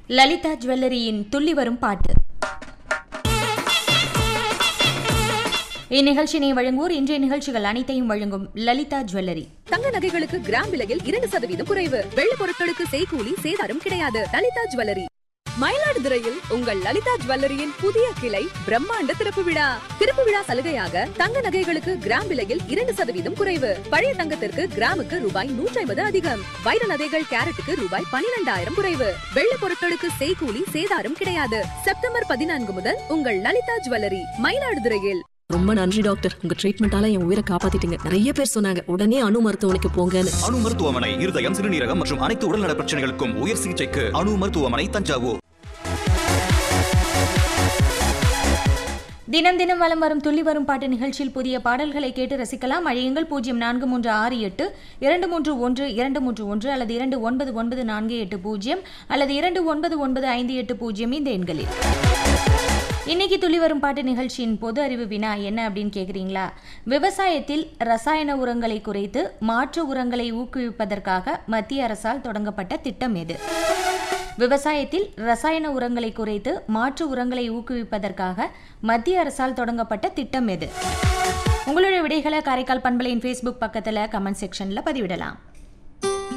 லலிதா ஜுவல்லரியின் துள்ளி வரும் பாட்டு இந்நிகழ்ச்சியினை வழங்குவோர் இன்றைய நிகழ்ச்சிகள் அனைத்தையும் வழங்கும் லலிதா ஜுவல்லரி தங்க நகைகளுக்கு கிராம் விலையில் இரண்டு சதவீதம் குறைவு வெள்ளி பொருட்களுக்கு செய்கூலி சேதாரம் கிடையாது லலிதா ஜுவல்லரி மயிலாடுதுறையில் உங்கள் லலிதா ஜுவல்லரியின் புதிய கிளை பிரம்மாண்ட திறப்பு விழா திறப்பு விழா சலுகையாக தங்க நகைகளுக்கு கிராம் விலையில் இரண்டு சதவீதம் குறைவு பழைய தங்கத்திற்கு கிராமுக்கு ரூபாய் நூற்றி ஐம்பது அதிகம் வைர நகைகள் கேரட்டுக்கு ரூபாய் பனிரெண்டாயிரம் குறைவு வெள்ளி பொருட்களுக்கு செய்கூலி சேதாரம் கிடையாது செப்டம்பர் பதினான்கு முதல் உங்கள் லலிதா ஜுவல்லரி மயிலாடுதுறையில் ரொம்ப நன்றி டாக்டர் உங்க ட்ரீட்மெண்டால என் உயிரை காப்பாத்திட்டீங்க நிறைய பேர் சொன்னாங்க உடனே அணு மருத்துவமனைக்கு போங்கன்னு அணு மருத்துவமனை இருதயம் சிறுநீரகம் மற்றும் அனைத்து உடல்நல பிரச்சனைகளுக்கும் உயர் சிகிச்சைக்கு அணு மருத்துவமனை தஞ்சாவூர் தினம் தினம் வலம் வரும் துள்ளி வரும் பாட்டு நிகழ்ச்சியில் புதிய பாடல்களை கேட்டு ரசிக்கலாம் அழையுங்கள் பூஜ்ஜியம் நான்கு மூன்று ஆறு எட்டு இரண்டு மூன்று ஒன்று இரண்டு மூன்று ஒன்று அல்லது இரண்டு ஒன்பது ஒன்பது நான்கு எட்டு பூஜ்ஜியம் அல்லது இரண்டு ஒன்பது ஒன்பது ஐந்து எட்டு பூஜ்ஜியம் இந்த எண்களில் இன்னைக்கு துளி வரும் பாட்டு நிகழ்ச்சியின் பொது அறிவு வினா என்ன அப்படின்னு கேட்குறீங்களா விவசாயத்தில் ரசாயன உரங்களை குறைத்து மாற்று உரங்களை ஊக்குவிப்பதற்காக மத்திய அரசால் தொடங்கப்பட்ட திட்டம் எது விவசாயத்தில் ரசாயன உரங்களை குறைத்து மாற்று உரங்களை ஊக்குவிப்பதற்காக மத்திய அரசால் தொடங்கப்பட்ட திட்டம் எது உங்களுடைய விடைகளை காரைக்கால் பண்பலையின் ஃபேஸ்புக் பக்கத்தில் கமெண்ட் செக்ஷனில் பதிவிடலாம்